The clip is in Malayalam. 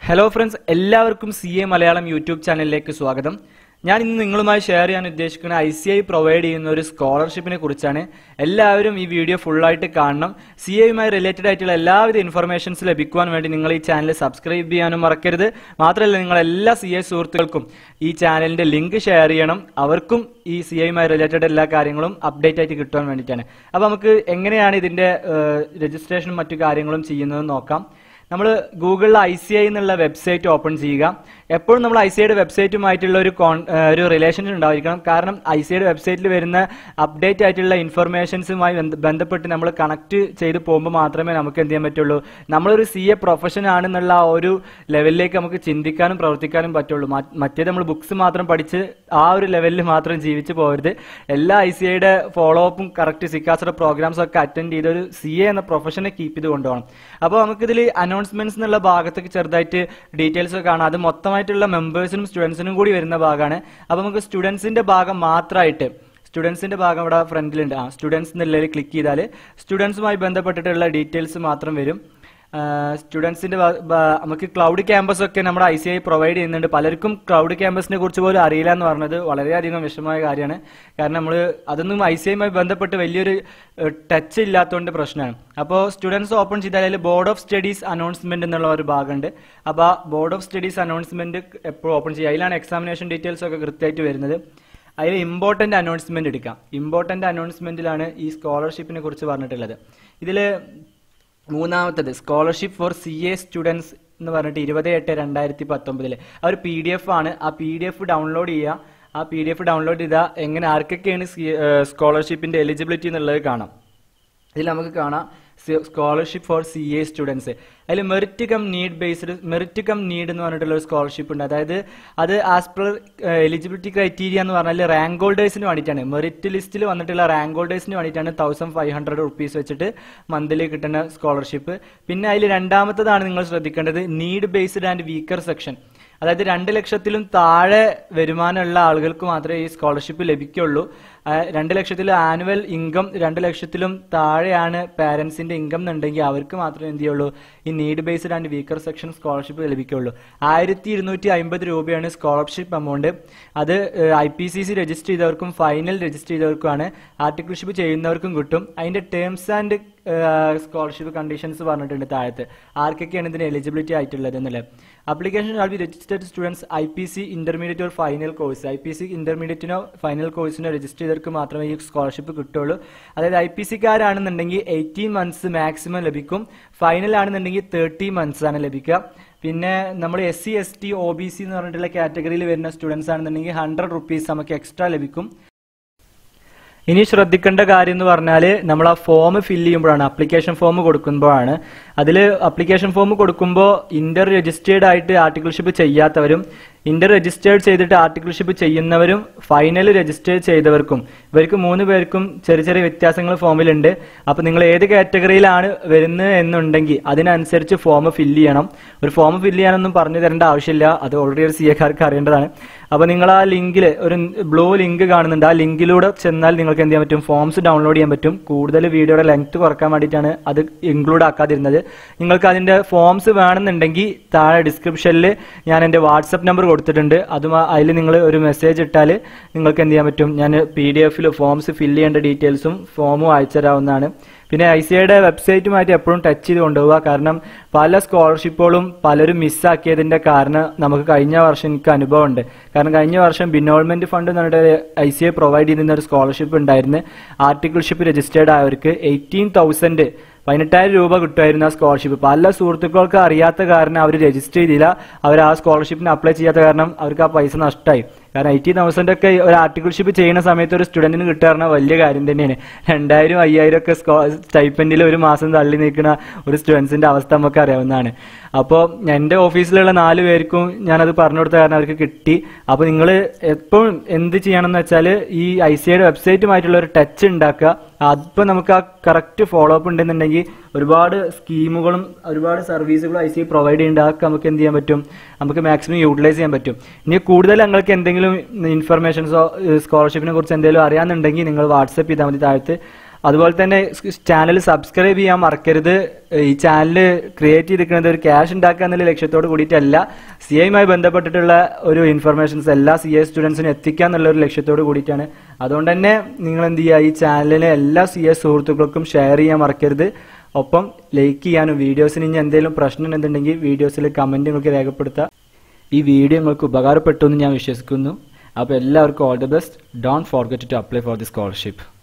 ഹലോ ഫ്രണ്ട്സ് എല്ലാവർക്കും സി എ മലയാളം യൂട്യൂബ് ചാനലിലേക്ക് സ്വാഗതം ഞാൻ ഇന്ന് നിങ്ങളുമായി ഷെയർ ചെയ്യാൻ ഉദ്ദേശിക്കുന്ന ഐ സി ഐ പ്രൊവൈഡ് ചെയ്യുന്ന ഒരു സ്കോളർഷിപ്പിനെ കുറിച്ചാണ് എല്ലാവരും ഈ വീഡിയോ ഫുള്ളായിട്ട് കാണണം സി എയുമായി റിലേറ്റഡ് ആയിട്ടുള്ള എല്ലാവിധ ഇൻഫർമേഷൻസ് ലഭിക്കുവാൻ വേണ്ടി നിങ്ങൾ ഈ ചാനൽ സബ്സ്ക്രൈബ് ചെയ്യാനും മറക്കരുത് മാത്രമല്ല നിങ്ങൾ എല്ലാ സി ഐ സുഹൃത്തുക്കൾക്കും ഈ ചാനലിന്റെ ലിങ്ക് ഷെയർ ചെയ്യണം അവർക്കും ഈ സി ഐയുമായി റിലേറ്റഡ് എല്ലാ കാര്യങ്ങളും അപ്ഡേറ്റ് ആയിട്ട് കിട്ടുവാൻ വേണ്ടിയിട്ടാണ് അപ്പോൾ നമുക്ക് എങ്ങനെയാണ് ഇതിന്റെ രജിസ്ട്രേഷനും മറ്റു കാര്യങ്ങളും ചെയ്യുന്നത് നോക്കാം നമ്മൾ ഗൂഗിളിൽ ഐ സി ഐ എന്നുള്ള വെബ്സൈറ്റ് ഓപ്പൺ ചെയ്യുക എപ്പോഴും നമ്മൾ ഐ സി ഐയുടെ വെബ്സൈറ്റുമായിട്ടുള്ള ഒരു കോൺ ഏഹ് ഒരു റിലേഷൻ ഉണ്ടായിരിക്കണം കാരണം ഐ സി ഐയുടെ വെബ്സൈറ്റിൽ വരുന്ന അപ്ഡേറ്റ് ആയിട്ടുള്ള ഇൻഫർമേഷൻസുമായി ബന്ധ- ബന്ധപ്പെട്ട് നമ്മൾ കണക്ട് ചെയ്ത് പോകുമ്പോൾ മാത്രമേ നമുക്ക് എന്ത് ചെയ്യാൻ പറ്റുള്ളൂ നമ്മളൊരു സി എ പ്രൊഫഷൻ ആണെന്നുള്ള ആ ഒരു ലെവലിലേക്ക് നമുക്ക് ചിന്തിക്കാനും പ്രവർത്തിക്കാനും പറ്റുള്ളൂ മ- മറ്റേത് നമ്മൾ ബുക്സ് മാത്രം പഠിച്ച് ആ ഒരു ലെവലിൽ മാത്രം ജീവിച്ചു പോകരുത് എല്ലാ ഐ സി ഐയുടെ ഫോളോ അപ്പും കറക്റ്റ് സിക്കാസുടെ പ്രോഗ്രാംസ് ഒക്കെ അറ്റൻഡ് ചെയ്ത് ഒരു സി എ എന്ന പ്രൊഫഷനെ കീപ്പ് ചെയ്ത് കൊണ്ടുപോകണം അപ്പോൾ നമുക്കിതിൽ അനൗൺസ്മെന്റ്സ് എന്നുള്ള ഭാഗത്തൊക്കെ ചെറുതായിട്ട് ഡീറ്റെയിൽസ് ഒക്കെ കാണാം അത് മൊത്തമായിട്ടുള്ള മെമ്പേഴ്സിനും സ്റ്റുഡൻസിനും കൂടി വരുന്ന ഭാഗമാണ് അപ്പോൾ നമുക്ക് സ്റ്റുഡൻസിന്റെ ഭാഗം മാത്രമായിട്ട് സ്റ്റുഡൻസിന്റെ ഭാഗം ഇവിടെ ഫ്രണ്ടിലുണ്ട് ആ സ്റ്റുഡൻസ് എന്നുള്ളതിൽ ക്ലിക്ക് ചെയ്താൽ സ്റ്റുഡൻസുമായി ബന്ധപ്പെട്ടിട്ടുള്ള ഡീറ്റെയിൽസ് മാത്രം വരും സ്റ്റുഡൻസിന്റെ നമുക്ക് ക്ലൗഡ് ക്യാമ്പസ് ഒക്കെ നമ്മുടെ ഐ സി ഐ പ്രൊവൈഡ് ചെയ്യുന്നുണ്ട് പലർക്കും ക്ലൗഡ് ക്യാമ്പസിനെ കുറിച്ച് പോലും അറിയില്ല എന്ന് പറഞ്ഞത് വളരെയധികം വിഷമമായ കാര്യമാണ് കാരണം നമ്മൾ അതൊന്നും ഐ സി ഐയുമായി ബന്ധപ്പെട്ട് വലിയൊരു ടച്ച് ഇല്ലാത്തതുകൊണ്ട് പ്രശ്നമാണ് അപ്പോൾ സ്റ്റുഡൻസ് ഓപ്പൺ ചെയ്താൽ അതിൽ ബോർഡ് ഓഫ് സ്റ്റഡീസ് അനൗൺസ്മെന്റ് എന്നുള്ള ഒരു ഭാഗമുണ്ട് അപ്പോൾ ആ ബോർഡ് ഓഫ് സ്റ്റഡീസ് അനൗൺസ്മെന്റ് എപ്പോഴും ഓപ്പൺ ചെയ്യുക അതിലാണ് എക്സാമിനേഷൻ ഡീറ്റെയിൽസ് ഒക്കെ കൃത്യമായിട്ട് വരുന്നത് അതിൽ ഇമ്പോർട്ടന്റ് അനൗൺസ്മെന്റ് എടുക്കാം ഇമ്പോർട്ടന്റ് അനൗൺസ്മെന്റിലാണ് ഈ സ്കോളർഷിപ്പിനെ കുറിച്ച് പറഞ്ഞിട്ടുള്ളത് ഇതിൽ മൂന്നാമത്തത് scholarship for C A students എന്ന് പറഞ്ഞിട്ട് ഇരുപത് എട്ട് രണ്ടായിരത്തി പത്തൊമ്പതില് ആ ഒരു പി ഡി എഫ് ആണ് ആ പി ഡി എഫ് ഡൗൺലോഡ് ചെയ്യുക ആ പി ഡി എഫ് ഡൗൺലോഡ് ചെയ്താൽ എങ്ങനെ ആർക്കൊക്കെയാണ് സ്കോളർഷിപ്പിന്റെ എലിജിബിലിറ്റി എന്നുള്ളത് കാണാം ഇതിൽ നമുക്ക് കാണാം scholarship for C A students അതിൽ merit cum need based merit cum need എന്ന് പറഞ്ഞിട്ടുള്ള ഒരു സ്കോളർഷിപ്പ് ഉണ്ട് അതായത് അത് ആസ് പെർ എലിജിബിലിറ്റി ക്രൈറ്റീരിയ എന്ന് പറഞ്ഞാൽ റാങ്ക് ഹോൾഡേഴ്സിന് വേണ്ടിയിട്ടാണ് മെറിറ്റ് ലിസ്റ്റിൽ വന്നിട്ടുള്ള റാങ്ക് ഹോൾഡേഴ്സിന് വേണ്ടിയിട്ടാണ് തൗസൻഡ് ഫൈവ് ഹൺഡ്രഡ് റുപ്പീസ് വെച്ചിട്ട് മന്ത്ലി കിട്ടുന്ന സ്കോളർഷിപ്പ് പിന്നെ അതിൽ രണ്ടാമത്തതാണ് നിങ്ങൾ ശ്രദ്ധിക്കേണ്ടത് need based and weaker section അതായത് രണ്ട് ലക്ഷത്തിലും താഴെ വരുമാനമുള്ള ആളുകൾക്ക് മാത്രമേ ഈ സ്കോളർഷിപ്പ് ലഭിക്കുള്ളൂ ആ, രണ്ട് ലക്ഷത്തിൽ ആനുവൽ ഇൻകം രണ്ട് ലക്ഷത്തിലും താഴെയാണ് പാരന്റ്സിന്റെ ഇൻകം എന്നുണ്ടെങ്കിൽ അവർക്ക് മാത്രമേ എന്ത് ചെയ്യുള്ളൂ ഈ need based and weaker section scholarship ലഭിക്കുള്ളൂ ആയിരത്തി ഇരുന്നൂറ്റി അമ്പത് രൂപയാണ് സ്കോളർഷിപ്പ് എമൗണ്ട് അത് I P C C register ചെയ്തവർക്കും ഫൈനൽ രജിസ്റ്റർ ചെയ്തവർക്കുമാണ് ആർട്ടിക്കിൾഷിപ്പ് ചെയ്യുന്നവർക്കും കിട്ടും അതിന്റെ ടേംസ് ആൻഡ് സ്കോളർഷിപ്പ് കണ്ടീഷൻസ് പറഞ്ഞിട്ടുണ്ട് താഴത്ത് ആർക്കൊക്കെയാണ് ഇതിന് എലിജിബിലിറ്റി ആയിട്ടുള്ളത് എന്നുള്ളത് application all be registered students I P C intermediate or final course I P C ഇന്റർമീഡിയറ്റിനോ ഫൈനൽ കോഴ്സിനോ രജിസ്റ്റർ ചെയ്തവർക്ക് മാത്രമേ ഈ സ്കോളർഷിപ്പ് കിട്ടുള്ളൂ അതായത് ഐ പി സിക്കാരാണെന്നുണ്ടെങ്കിൽ എയ്റ്റീൻ മന്ത്സ് മാക്സിമം ലഭിക്കും ഫൈനൽ ആണെന്നുണ്ടെങ്കിൽ തേർട്ടി മന്ത്സ് ആണ് ലഭിക്കുക പിന്നെ നമ്മൾ S C S T O B C എന്ന് പറഞ്ഞിട്ടുള്ള കാറ്റഗറിയിൽ വരുന്ന സ്റ്റുഡൻസ് ആണെന്നുണ്ടെങ്കിൽ ഹൺഡ്രഡ് റുപ്പീസ് നമുക്ക് എക്സ്ട്രാ ലഭിക്കും ഇനി ശ്രദ്ധിക്കേണ്ട കാര്യം എന്ന് പറഞ്ഞാൽ നമ്മൾ ആ ഫോം ഫില്ല് ചെയ്യുമ്പോഴാണ് അപ്ലിക്കേഷൻ ഫോം കൊടുക്കുമ്പോഴാണ് അതിൽ അപ്ലിക്കേഷൻ ഫോം കൊടുക്കുമ്പോൾ ഇന്റർ രജിസ്റ്റേർഡ് ആയിട്ട് ആർട്ടിക്കിൾഷിപ്പ് ചെയ്യാത്തവരും ഇന്റർ രജിസ്റ്റേർഡ് ചെയ്തിട്ട് ആർട്ടിക്കിൾഷിപ്പ് ചെയ്യുന്നവരും ഫൈനൽ രജിസ്റ്റർ ചെയ്തവർക്കും ഇവർക്ക് മൂന്ന് പേർക്കും ചെറിയ ചെറിയ വ്യത്യാസങ്ങൾ ഫോമിലുണ്ട് അപ്പൊ നിങ്ങൾ ഏത് കാറ്റഗറിയിലാണ് വരുന്നത് എന്നുണ്ടെങ്കിൽ അതിനനുസരിച്ച് ഫോം ഫില്ല് ചെയ്യണം ഒരു ഫോം ഫില്ല് ചെയ്യാനൊന്നും പറഞ്ഞു തരേണ്ട ആവശ്യമില്ല അത് ഓൾറെഡി ഒരു സി എക്കാർക്ക് അറിയേണ്ടതാണ് അപ്പൊ നിങ്ങൾ ആ ലിങ്കിൽ ഒരു ബ്ലൂ ലിങ്ക് കാണുന്നുണ്ട് ആ ലിങ്കിലൂടെ ചെന്നാൽ നിങ്ങൾക്ക് എന്ത് ചെയ്യാൻ പറ്റും ഫോംസ് ഡൗൺലോഡ് ചെയ്യാൻ പറ്റും കൂടുതൽ വീഡിയോയുടെ ലെങ്ത് കുറക്കാൻ വേണ്ടിയിട്ടാണ് അത് ഇൻക്ലൂഡ് ആക്കാതിരുന്നത് നിങ്ങൾക്ക് അതിന്റെ ഫോംസ് വേണമെന്നുണ്ടെങ്കിൽ താഴെ ഡിസ്ക്രിപ്ഷനിൽ ഞാൻ എൻ്റെ വാട്സപ്പ് നമ്പർ കൊടുത്തിട്ടുണ്ട് അതും അതിൽ നിങ്ങൾ ഒരു മെസ്സേജ് ഇട്ടാൽ നിങ്ങൾക്ക് എന്ത് ചെയ്യാൻ പറ്റും ഞാൻ പി ഡി എഫിൽ ഫോംസ് ഫില്ല് ചെയ്യേണ്ട ഡീറ്റെയിൽസും ഫോമും അയച്ചു തരാവുന്നതാണ് പിന്നെ ഐ സി ഐയുടെ വെബ്സൈറ്റുമായിട്ട് എപ്പോഴും ടച്ച് ചെയ്ത് കൊണ്ടുപോകുക കാരണം പല സ്കോളർഷിപ്പുകളും പലരും മിസ്സാക്കിയതിന്റെ കാരണം നമുക്ക് കഴിഞ്ഞ വർഷം എനിക്ക് അനുഭവമുണ്ട് കാരണം കഴിഞ്ഞ വർഷം ബിനോൾമെന്റ് ഫണ്ട് എന്ന് പറഞ്ഞിട്ട് ഐ സി ഐ പ്രൊവൈഡ് ചെയ്യുന്ന ഒരു സ്കോളർഷിപ്പ് ഉണ്ടായിരുന്നു ആർട്ടിക്കിൾഷിപ്പ് രജിസ്റ്റേർഡ് ആയവർക്ക് എയ്റ്റീൻ തൗസൻഡ് പതിനെട്ടായിരം രൂപ കിട്ടുമായിരുന്നു ആ സ്കോളർഷിപ്പ് പല സുഹൃത്തുക്കൾക്ക് അറിയാത്ത കാരണം അവർ രജിസ്റ്റർ ചെയ്തില്ല അവർ ആ സ്കോളർഷിപ്പിന് അപ്ലൈ ചെയ്യാത്ത കാരണം അവർക്ക് ആ പൈസ നഷ്ടമായി കാരണം എയ്റ്റി തൗസൻഡ് ഒക്കെ ഒരു ആർട്ടിക്കിൾഷിപ്പ് ചെയ്യുന്ന സമയത്ത് ഒരു സ്റ്റുഡന്റിന് കിട്ടുക പറഞ്ഞാൽ വലിയ കാര്യം തന്നെയാണ് രണ്ടായിരം അയ്യായിരം ഒക്കെ സ്റ്റൈപ്പൻഡിൽ ഒരു മാസം തള്ളി നിൽക്കുന്ന ഒരു സ്റ്റുഡൻസിന്റെ അവസ്ഥ നമുക്ക് അറിയാവുന്നതാണ് അപ്പോൾ എൻ്റെ ഓഫീസിലുള്ള നാല് പേർക്കും ഞാനത് പറഞ്ഞു കൊടുത്ത കാരണം അവർക്ക് കിട്ടി അപ്പോൾ നിങ്ങൾ എപ്പോഴും എന്ത് ചെയ്യണമെന്ന് വെച്ചാൽ ഈ ഐ സി ഐയുടെ വെബ്സൈറ്റുമായിട്ടുള്ള ഒരു ടച്ച് ഉണ്ടാക്കുക അതിപ്പോൾ നമുക്ക് ആ കറക്റ്റ് ഫോളോ അപ്പ് ഉണ്ടെന്നുണ്ടെങ്കിൽ ഒരുപാട് സ്കീമുകളും ഒരുപാട് സർവീസുകളും ഐ സി ഐ പ്രൊവൈഡ് ചെയ്യുന്നുണ്ട് അതൊക്കെ നമുക്ക് എന്ത് ചെയ്യാൻ പറ്റും നമുക്ക് മാക്സിമം യൂട്ടിലൈസ് ചെയ്യാൻ പറ്റും ഇനി കൂടുതൽ നിങ്ങൾക്ക് എന്തെങ്കിലും ഇൻഫർമേഷൻസോ സ്കോളർഷിപ്പിനെ കുറിച്ച് എന്തെങ്കിലും അറിയാന്നുണ്ടെങ്കിൽ നിങ്ങൾ വാട്സപ്പ് ചെയ്താൽ മതി താഴത്ത് അതുപോലെ തന്നെ ചാനൽ സബ്സ്ക്രൈബ് ചെയ്യാൻ മറക്കരുത് ഈ ചാനൽ ക്രിയേറ്റ് ചെയ്തിരിക്കുന്നത് ഒരു ക്യാഷ് ഉണ്ടാക്കുക എന്നുള്ള ലക്ഷ്യത്തോട് കൂടിയിട്ടല്ല സി ഐയുമായി ബന്ധപ്പെട്ടിട്ടുള്ള ഒരു ഇൻഫർമേഷൻസ് എല്ലാ സി ഐ സ്റ്റുഡൻസിനും എത്തിക്കുക എന്നുള്ള ഒരു ലക്ഷ്യത്തോട് കൂടിയിട്ടാണ് അതുകൊണ്ട് തന്നെ നിങ്ങൾ എന്ത് ചെയ്യുക ഈ ചാനലിലെ എല്ലാ സി എസ് സുഹൃത്തുക്കൾക്കും ഷെയർ ചെയ്യാൻ മറക്കരുത് ഒപ്പം ലൈക്ക് ചെയ്യാനും വീഡിയോസിന് ഇനി എന്തെങ്കിലും പ്രശ്നം ഉണ്ടെന്നുണ്ടെങ്കിൽ വീഡിയോസിൽ കമൻറ്റ് നിങ്ങൾക്ക് രേഖപ്പെടുത്താം ഈ വീഡിയോ നിങ്ങൾക്ക് ഉപകാരപ്പെട്ടു എന്ന് ഞാൻ വിശ്വസിക്കുന്നു അപ്പോൾ എല്ലാവർക്കും all the best don't forget to apply for the scholarship